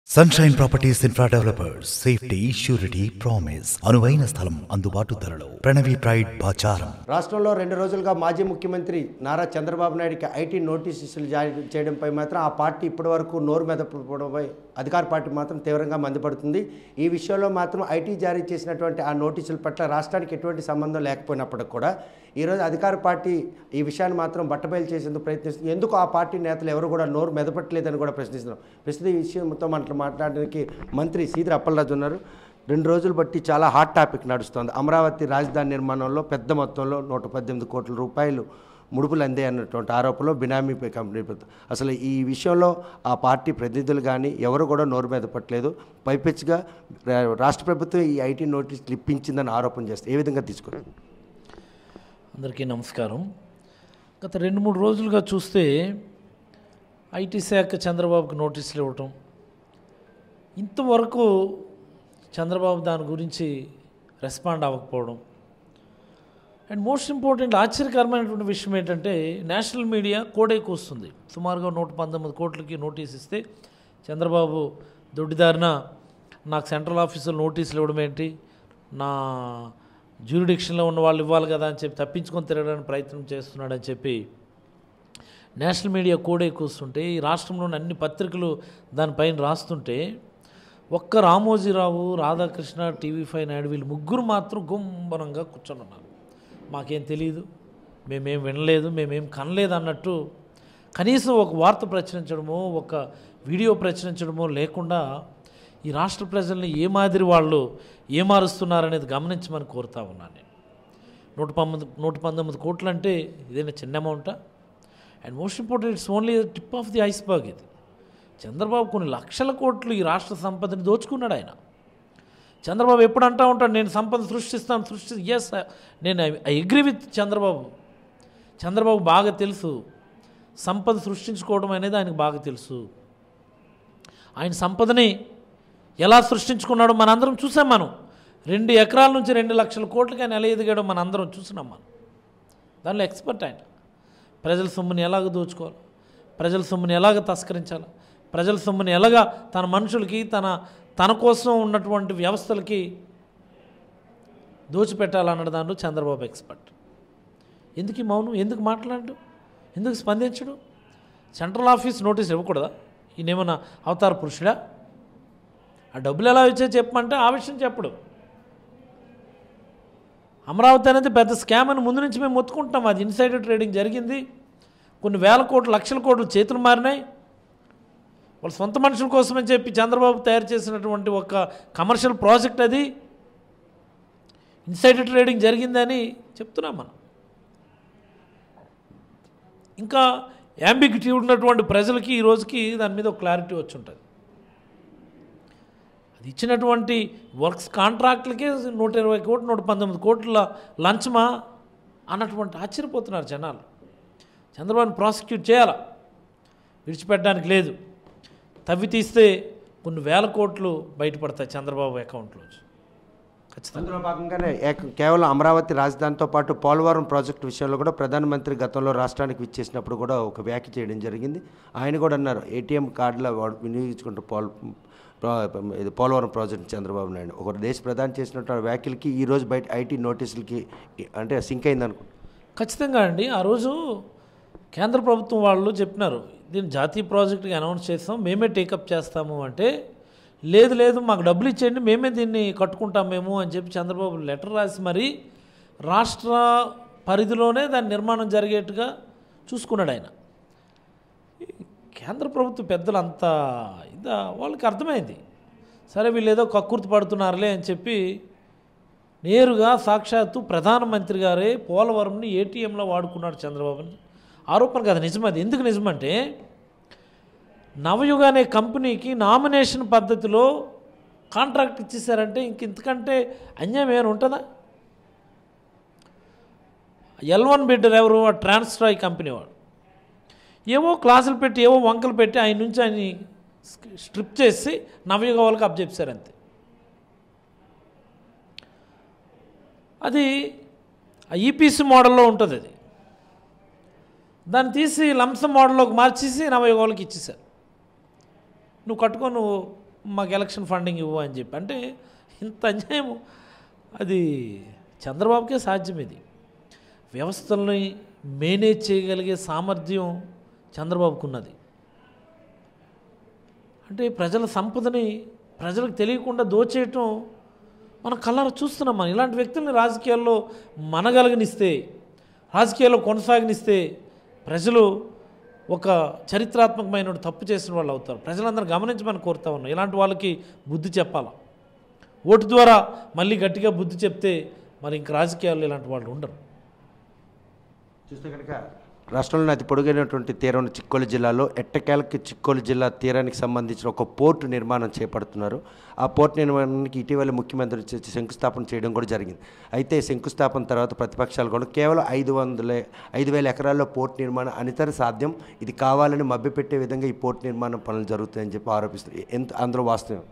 Sunshine properties infra developers safety surety promise అనువైన స్థలం అందుబాటు ధరలో ప్రణవి ప్రైడ్ బాచారం రాష్ట్రంలో రెండు రోజులుగా మాజీ ముఖ్యమంత్రి నారా చంద్రబాబు నాయుడుకి ఐటీ నోటీసులు జారీ చేయడంపై మాత్రం ఆ పార్టీ ఇప్పటివరకు నోరు మెదపడంపై అధికార పార్టీ మాత్రం తీవ్రంగా మండిపడుతుంది ఈ విషయంలో మాత్రం ఐటీ జారీ చేసినటువంటి ఆ నోటీసుల పట్ల రాష్ట్రానికి ఎటువంటి సంబంధం లేకపోయినప్పటికి కూడా ఈరోజు అధికార పార్టీ ఈ విషయాన్ని మాత్రం బట్టబయలు చేసేందుకు ప్రయత్నిస్తుంది ఎందుకు ఆ పార్టీ నేతలు ఎవరు కూడా నోరు మెదపట్లేదని కూడా ప్రశ్నిస్తున్నారు ప్రస్తుతం ఈ విషయంతో మనకు మాట్లాడడానికి మంత్రి సీదిరి అప్పలరాజు ఉన్నారు రెండు రోజులు బట్టి చాలా హాట్ టాపిక్ నడుస్తోంది అమరావతి రాజధాని నిర్మాణంలో పెద్ద మొత్తంలో నూట పద్దెనిమిది కోట్ల రూపాయలు ముడుపులు అందే అన్నటువంటి ఆరోపణలు బినామీ పే కంపెనీ పెద్ద- అసలు ఈ విషయంలో ఆ పార్టీ ప్రతినిధులు కానీ ఎవరు కూడా నోరు మీద పట్టలేదు పైపెచ్చుగా రా- రాష్ట్ర ప్రభుత్వం ఈ ఐటీ నోటీసులు ఇప్పించిందని ఆరోపణ చేస్తే ఏ విధంగా తీసుకోవాలి అందరికీ నమస్కారం గత రెండు మూడు రోజులుగా చూస్తే ఐటీ శాఖ చంద్రబాబుకి నోటీసులు ఇవ్వటం ఇంతవరకు చంద్రబాబు దాని గురించి రెస్పాండ్ అవ్వకపోవడం అండ్ మోస్ట్ ఇంపార్టెంట్ ఆశ్చర్యకరమైనటువంటి విషయం ఏంటంటే నేషనల్ మీడియా కోడేకి వస్తుంది సుమారుగా నూట పంతొమ్మిది కోట్లకి నోటీస్ ఇస్తే చంద్రబాబు దొడ్డిదారిన నాకు సెంట్రల్ ఆఫీసులో నోటీసులు ఇవ్వడం ఏంటి నా జ్యూరిడిక్షన్లో ఉన్న వాళ్ళు ఇవ్వాలి కదా అని చెప్పి తప్పించుకొని తిరగడానికి ప్రయత్నం చేస్తున్నాడని చెప్పి నేషనల్ మీడియా కోడే కూస్తుంటే ఈ రాష్ట్రంలోని అన్ని పత్రికలు దానిపైన రాస్తుంటే ఒక్క రామోజీరావు రాధాకృష్ణ టీవీ ఫైవ్ నాయుడు వీళ్ళు ముగ్గురు మాత్రం గుంభనంగా కూర్చొని ఉన్నారు మాకేం తెలియదు మేమేం వినలేదు మేమేం కనలేదు అన్నట్టు కనీసం ఒక వార్త ప్రచురించడమో ఒక వీడియో ప్రచురించడమో లేకుండా ఈ రాష్ట్ర ప్రజల్ని ఏ మాదిరి వాళ్ళు ఏమారుస్తున్నారనేది గమనించమని కోరుతా ఉన్నాను నేను నూట పంతొమ్మిది నూట పంతొమ్మిది కోట్లు అంటే ఇదేనా చిన్న అమౌంటా and most important it's only tip of the iceberg ఇది చంద్రబాబు కొన్ని లక్షల కోట్లు ఈ రాష్ట్ర సంపదని దోచుకున్నాడు ఆయన చంద్రబాబు ఎప్పుడు అంటా ఉంటాడు నేను సంపద సృష్టిస్తాను సృష్టి ఎస్ నేను I agree with Chandrababu Chandrababu బాగా తెలుసు సంపద సృష్టించుకోవడం అనేది ఆయనకు బాగా తెలుసు ఆయన సంపదని ఎలా సృష్టించుకున్నాడో మనందరం చూసాం మనం రెండు ఎకరాల నుంచి రెండు లక్షల కోట్లకి ఆయన ఎలా ఎదిగాడో మనందరం చూసినాం మనం దానిలో ఎక్స్పర్ట్ ఆయన ప్రజల సొమ్ముని ఎలాగ దోచుకోవాలి ప్రజల సొమ్ముని ఎలాగ తస్కరించాలి ప్రజల సొమ్ముని ఎలాగ తన మనుషులకి తన తన కోసం ఉన్నటువంటి వ్యవస్థలకి దోచిపెట్టాలన్న దాంట్లో చంద్రబాబు ఎక్స్పర్ట్ ఎందుకు ఈ మౌనం ఎందుకు మాట్లాడు ఎందుకు స్పందించడు సెంట్రల్ ఆఫీస్ నోటీస్ ఇవ్వకూడదా ఈయనేమన్నా అవతార పురుషుడా ఆ డబ్బులు ఎలా వచ్చాయో చెప్పమంటే ఆ విషయం చెప్పడు అమరావతి అనేది పెద్ద స్కామ్ అని ముందు నుంచి మేము మొత్తుకుంటున్నాం అది ఇన్సైడర్ ట్రేడింగ్ జరిగింది కొన్ని వేల కోట్లు లక్షల కోట్లు చేతులు మారినాయి వాళ్ళ సొంత మనుషుల కోసమని చెప్పి చంద్రబాబు తయారు చేసినటువంటి ఒక కమర్షియల్ ప్రాజెక్ట్ అది ఇన్సైడర్ ట్రేడింగ్ జరిగిందని చెప్తున్నాం మనం ఇంకా యాంబిగ్యూటీ ఉన్నటువంటి ప్రజలకి ఈ రోజుకి దాని మీద ఒక క్లారిటీ వచ్చి ఉంటుంది అది ఇచ్చినటువంటి వర్క్స్ కాంట్రాక్టులకే నూట ఇరవై కోట్లు నూట పంతొమ్మిది కోట్ల లంచమా అన్నటువంటి ఆశ్చర్యపోతున్నారు జనాలు చంద్రబాబుని ప్రాసిక్యూట్ చేయాలా విడిచిపెట్టడానికి లేదు తవ్వి తీస్తే కొన్ని వేల కోట్లు బయటపడతాయి చంద్రబాబు అకౌంట్లోంచి ఖచ్చితంగా అందులో భాగంగానే ఏక- కేవలం అమరావతి రాజధానితో పాటు పోలవరం ప్రాజెక్టు విషయంలో కూడా ప్రధానమంత్రి గతంలో రాష్ట్రానికి విచ్చేసినప్పుడు కూడా ఒక వ్యాఖ్య చేయడం జరిగింది ఆయన కూడా అన్నారు ఏటీఎం కార్డుల వాడు వినియోగించుకుంటూ పోల్ ప్రా- ఇది పోలవరం ప్రాజెక్ట్ చంద్రబాబు నాయుడు ఒక దేశ ప్రధాని చేసినటువంటి వ్యాఖ్యలకి ఈ రోజు బయట ఐటీ నోటీసులకి అంటే సింక్ అయింది అనుకో ఖచ్చితంగా అండి ఆ రోజు కేంద్ర ప్రభుత్వం వాళ్ళు చెప్పినారు దీన్ని జాతీయ ప్రాజెక్టుకి అనౌన్స్ చేస్తాం మేమే టేకప్ చేస్తాము అంటే లేదు లేదు మాకు డబ్బులు ఇచ్చేయండి మేమే దీన్ని కట్టుకుంటాం మేము అని చెప్పి చంద్రబాబు లెటర్ రాసి మరి రాష్ట్ర పరిధిలోనే దాని నిర్మాణం జరిగేట్టుగా చూసుకున్నాడు ఆయన కేంద్ర ప్రభుత్వ పెద్దలు అంత ఇదా వాళ్ళకి అర్థమైంది సరే వీళ్ళు ఏదో కక్కుర్తి పడుతున్నారులే అని చెప్పి నేరుగా సాక్షాత్తు ప్రధానమంత్రి గారే పోలవరంని ఏటీఎంలో వాడుకున్నాడు చంద్రబాబుని ఆరోపణ కదా నిజమది ఎందుకు నిజమంటే నవయుగ అనే కంపెనీకి నామినేషన్ పద్ధతిలో కాంట్రాక్ట్ ఇచ్చేసారంటే ఇంక ఇంతకంటే అన్యాయం ఏమైనా ఉంటుందా ఎల్ వన్ బిడ్డర్ ఎవరు ఆ ట్రాన్స్ట్రాయ్ కంపెనీ వాడు ఏవో క్లాసులు పెట్టి ఏవో వంకలు పెట్టి ఆయన నుంచి ఆయన స్ట్రిప్ చేసి నవయుగ వాళ్ళకి అప్పచెప్పారు అంతే అది ఈపీసీ మోడల్లో ఉంటుంది అది దాన్ని తీసి లంస మోడల్లోకి మార్చేసి నవయుగ వాళ్ళకి ఇచ్చేసారు నువ్వు కట్టుకో నువ్వు మాకు ఎలక్షన్ ఫండింగ్ ఇవ్వు అని చెప్పి అంటే ఇంత అన్యాయం అది చంద్రబాబుకే సాధ్యం ఇది వ్యవస్థల్ని మేనేజ్ చేయగలిగే సామర్థ్యం చంద్రబాబుకు ఉన్నది అంటే ప్రజల సంపదని ప్రజలకు తెలియకుండా దోచేయటం మనం కళ్ళారా చూస్తున్నాం మనం ఇలాంటి వ్యక్తుల్ని రాజకీయాల్లో మనగలగనిస్తే రాజకీయాల్లో కొనసాగనిస్తే ప్రజలు ఒక చరిత్రాత్మకమైన తప్పు చేసిన వాళ్ళు అవుతారు ప్రజలందరూ గమనించమని కోరుతా ఉన్నాం ఇలాంటి వాళ్ళకి బుద్ధి చెప్పాలా ఓటు ద్వారా మళ్ళీ గట్టిగా బుద్ధి చెప్తే మరి ఇంక రాజకీయాల్లో ఇలాంటి వాళ్ళు ఉండరు చూస్తే కనుక రాష్ట్రంలోని అతి పొడుగైనటువంటి తీరం చిక్కోలు జిల్లాలో ఎట్టకేలకి చిక్కోలు జిల్లా తీరానికి సంబంధించిన ఒక పోర్టు నిర్మాణం చేపడుతున్నారు ఆ పోర్టు నిర్మాణానికి ఇటీవల ముఖ్యమంత్రి వచ్చి శంకుస్థాపన చేయడం కూడా జరిగింది అయితే శంకుస్థాపన తర్వాత ప్రతిపక్షాలు కూడా కేవలం ఐదు వందల ఐదు వేల ఎకరాల్లో పోర్టు నిర్మాణం అనితర సాధ్యం ఇది కావాలని మభ్యపెట్టే విధంగా ఈ పోర్టు నిర్మాణం పనులు జరుగుతాయని చెప్పి ఆరోపిస్తారు ఎంత అందులో వాస్తవం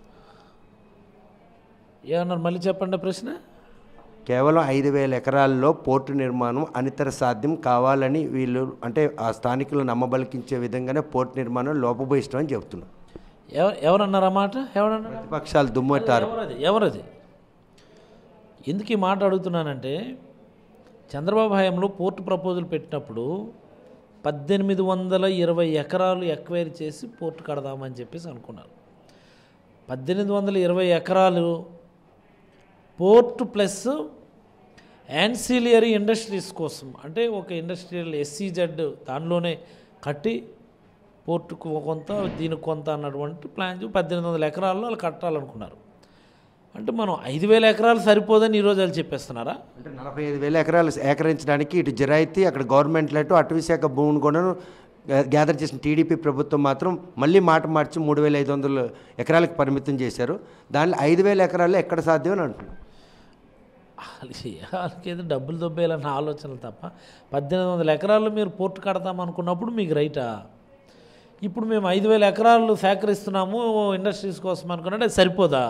ఏమన్నారు మళ్ళీ చెప్పండి ప్రశ్న కేవలం ఐదు వేల ఎకరాల్లో పోర్టు నిర్మాణం అనితర సాధ్యం కావాలని వీళ్ళు అంటే ఆ స్థానికులు నమ్మబలికించే విధంగానే పోర్టు నిర్మాణం లోపభూయిష్టం అని చెబుతున్నారు ఎవ ఎవరన్నారు ఆ మాట ఎవరన్నారు ప్రతిపక్షాలు దుమ్మెట్టారు ఎవరది ఎవరది ఎందుకు ఈ మాట అడుగుతున్నానంటే చంద్రబాబు హయాంలో పోర్టు ప్రపోజల్ పెట్టినప్పుడు పద్దెనిమిది వందల ఇరవై ఎకరాలు ఎక్వైర్ చేసి పోర్టు కడదామని చెప్పేసి అనుకున్నారు పద్దెనిమిది వందల ఇరవై ఎకరాలు పోర్టు ప్లస్ యాన్సిలియరీ ఇండస్ట్రీస్ కోసం అంటే ఒక ఇండస్ట్రియల్ ఎస్సీజెడ్ దానిలోనే కట్టి పోర్టుకు కొంత దీనికి కొంత అన్నటువంటి ప్లాన్ చేసి పద్దెనిమిది వందల ఎకరాల్లో వాళ్ళు కట్టాలనుకున్నారు అంటే మనం ఐదు వేల ఎకరాలు సరిపోదని ఈరోజు వాళ్ళు చెప్పేస్తున్నారా అంటే నలభై ఐదు వేల ఎకరాలు సేకరించడానికి ఇటు జిరాయితీ అక్కడ గవర్నమెంట్ లెటు అటవీ శాఖ భూమిని కూడా గ్యాదర్ చేసిన టీడీపీ ప్రభుత్వం మాత్రం మళ్ళీ మాట మార్చి మూడు వేల ఐదు వందల ఎకరాలకు పరిమితం చేశారు దానిలో ఐదు వేల ఎకరాల్లో ఎక్కడ సాధ్యం అని అంటున్నారు వాళ్ళకి వాళ్ళకి ఏదో డబ్బులు దొబ్బేయాలన్న ఆలోచనలు తప్ప పద్దెనిమిది వందల ఎకరాల్లో మీరు పోర్టు కడతాం అనుకున్నప్పుడు మీకు రైటా ఇప్పుడు మేము ఐదు వేల ఎకరాలు సేకరిస్తున్నాము ఇండస్ట్రీస్ కోసం అనుకున్నట్టు అది సరిపోదా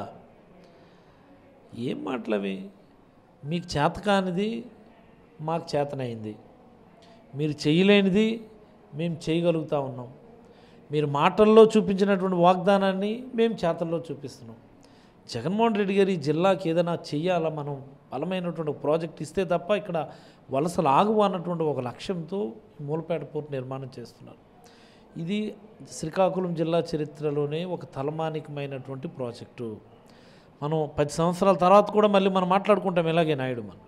ఏం మాటలు అవి మీకు చేతకానిది మాకు చేతనైంది మీరు చేయలేనిది మేము చేయగలుగుతా ఉన్నాం మీరు మాటల్లో చూపించినటువంటి వాగ్దానాన్ని మేము చేతల్లో చూపిస్తున్నాం జగన్మోహన్ రెడ్డి గారు ఈ జిల్లాకి ఏదైనా చెయ్యాలా మనం బలమైనటువంటి ఒక ప్రాజెక్ట్ ఇస్తే తప్ప ఇక్కడ వలసలు ఆగు అన్నటువంటి ఒక లక్ష్యంతో ఈ మూలపేట పోర్టు నిర్మాణం చేస్తున్నారు ఇది శ్రీకాకుళం జిల్లా చరిత్రలోనే ఒక తలమానికమైనటువంటి ప్రాజెక్టు మనం పది సంవత్సరాల తర్వాత కూడా మళ్ళీ మనం మాట్లాడుకుంటాం ఇలాగే నాయుడు మనం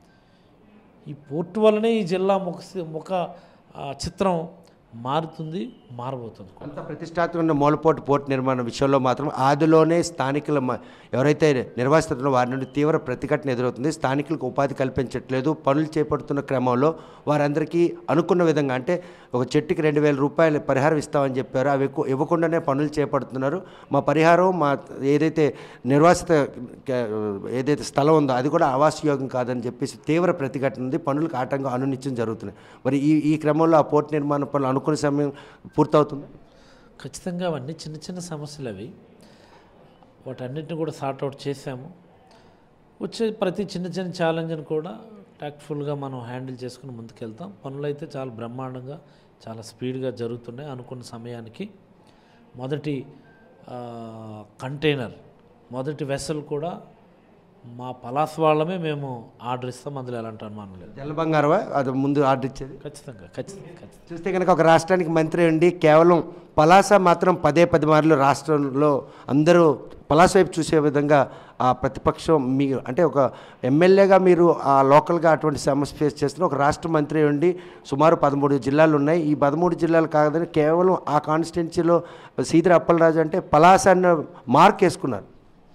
ఈ పోర్టు వల్లనే ఈ జిల్లా ముఖ ముఖ ఆ, చిత్రం మారుతుంది మారబోతుంది కూడా. అంత ప్రతిష్టాత్మకమైన మూలపోటు పోర్టు నిర్మాణ విషయంలో మాత్రం ఆదిలోనే స్థానికుల మ- ఎవరైతే నిర్వాసితున్న వారి నుండి తీవ్ర ప్రతిఘటన ఎదురవుతుంది స్థానికులకు ఉపాధి కల్పించట్లేదు పనులు చేపడుతున్న క్రమంలో వారందరికీ అనుకున్న విధంగా అంటే ఒక చెట్టుకి రెండు వేల రూపాయలు పరిహారం ఇస్తామని చెప్పారు అవి ఎక్కువ ఇవ్వకుండానే పనులు చేపడుతున్నారు మా పరిహారం మా ఏదైతే నిర్వాసిత క- ఏదైతే స్థలం ఉందో అది కూడా ఆవాసయోగం కాదని చెప్పేసి తీవ్ర ప్రతిఘటన ఉంది పనులకు ఆటంకం అనునిత్యం జరుగుతున్నాయి మరి ఈ ఈ క్రమంలో ఆ పోర్టు నిర్మాణ పనులు అనుకున్న సమయం పూర్తవుతుంది ఖచ్చితంగా అవన్నీ చిన్న చిన్న సమస్యలు అవి వాటన్నిటిని కూడా సార్ట్అవుట్ చేసాము వచ్చే ప్రతి చిన్న చిన్న ఛాలెంజ్ని కూడా టాక్ట్ఫుల్గా మనం హ్యాండిల్ చేసుకుని ముందుకెళ్తాం పనులు అయితే చాలా బ్రహ్మాండంగా చాలా స్పీడ్గా జరుగుతున్నాయి అనుకున్న సమయానికి మొదటి ఆ, కంటైనర్ మొదటి వెసల్ కూడా మా పలాస్ వాళ్ళమే మేము ఆర్డర్ ఇస్తాం అందులో ఎలాంటి అనుమానం లేదు తెల్ల బంగారమా అది ముందు ఆర్డర్ ఇచ్చేది ఖచ్చితంగా ఖచ్చితంగా ఖచ్చితంగా చూస్తే కనుక ఒక రాష్ట్రానికి మంత్రి ఉండి కేవలం పలాస మాత్రం పదే పది మార్లు రాష్ట్రంలో అందరూ పలాస వైపు చూసే విధంగా ఆ ప్రతిపక్షం మీ అంటే ఒక ఎమ్మెల్యేగా మీరు ఆ లోకల్గా అటువంటి సమస్య ఫేస్ చేస్తున్న ఒక రాష్ట్ర మంత్రి ఉండి సుమారు పదమూడు జిల్లాలు ఉన్నాయి ఈ పదమూడు జిల్లాలు కాదని కేవలం ఆ కాన్స్టిట్యున్సీలో సీదిరి అప్పలరాజు అంటే పలాస అన్న మార్క్ వేసుకున్నారు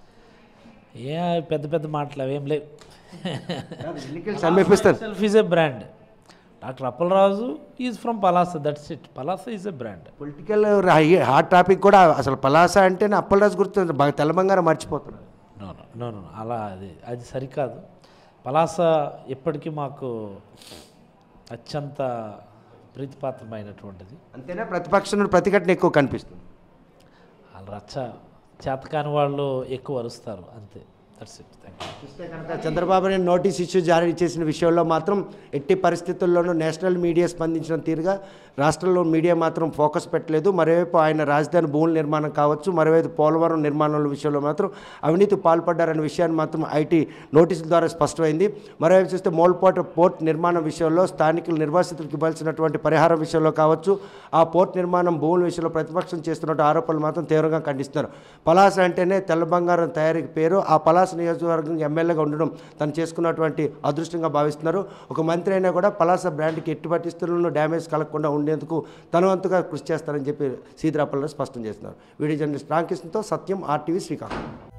ఏ పెద్ద పెద్ద మాటలు అవేం లేవు ఎన్నికలు సమీపిస్తారు self is a brand doctor Appalaraju is from Palasa that's it Palasa is a brand political hot topic కూడా అసలు పలాస అంటేనే అప్పలరాజు గుర్తు బాగా తెల్ల బంగారం మర్చిపోతున్నారు నో నో నో అలా అది అది సరికాదు పలాస ఎప్పటికీ మాకు అత్యంత ప్రీతిపాత్రమైనటువంటిది అంతేనా ప్రతిపక్షం నుండి ప్రతిఘటన ఎక్కువ కనిపిస్తుంది వాళ్ళ రచ్చ చేతకాని వాళ్ళు ఎక్కువ అరుస్తారు అంతే దట్స్ ఇట్ థ్యాంక్ యూ చూస్తే కనుక చంద్రబాబు నాయుడు నోటీస్ ఇష్యూ జారీ చేసిన విషయంలో మాత్రం ఎట్టి పరిస్థితుల్లోనూ నేషనల్ మీడియా స్పందించిన తీరుగా రాష్ట్రంలో మీడియా మాత్రం ఫోకస్ పెట్టలేదు మరోవైపు ఆయన రాజధాని భూముల నిర్మాణం కావచ్చు మరోవైపు పోలవరం నిర్మాణాల విషయంలో మాత్రం అవినీతి పాల్పడ్డారనే విషయాన్ని మాత్రం ఐటీ నోటీసుల ద్వారా స్పష్టమైంది మరోవైపు చూస్తే మోల్పోట పోర్ట్ నిర్మాణం విషయంలో స్థానికులు నిర్వాసితులకు ఇవ్వాల్సినటువంటి పరిహారం విషయంలో కావచ్చు ఆ పోర్ట్ నిర్మాణం భూముల విషయంలో ప్రతిపక్షం చేస్తున్న ఆరోపణలు మాత్రం తీవ్రంగా ఖండిస్తున్నారు పలాస అంటేనే తెల్ల బంగారం తయారీకి పేరు ఆ పలాస నియోజకవర్గం ఎమ్మెల్యేగా ఉండడం తను చేసుకున్నటువంటి అదృష్టంగా భావిస్తున్నారు ఒక మంత్రి అయినా కూడా పలాస బ్రాండ్కి ఎట్టి పరిస్థితుల్లో డ్యామేజ్ కలగకుండా ఉండేందుకు తన వంతుగా కృషి చేస్తారని చెప్పి సీదిరాపల్లి స్పష్టం చేస్తున్నారు వీడియో జర్నలిస్ట్ రామకృష్ణతో సత్యం ఆర్టీవీ శ్రీకాకుళం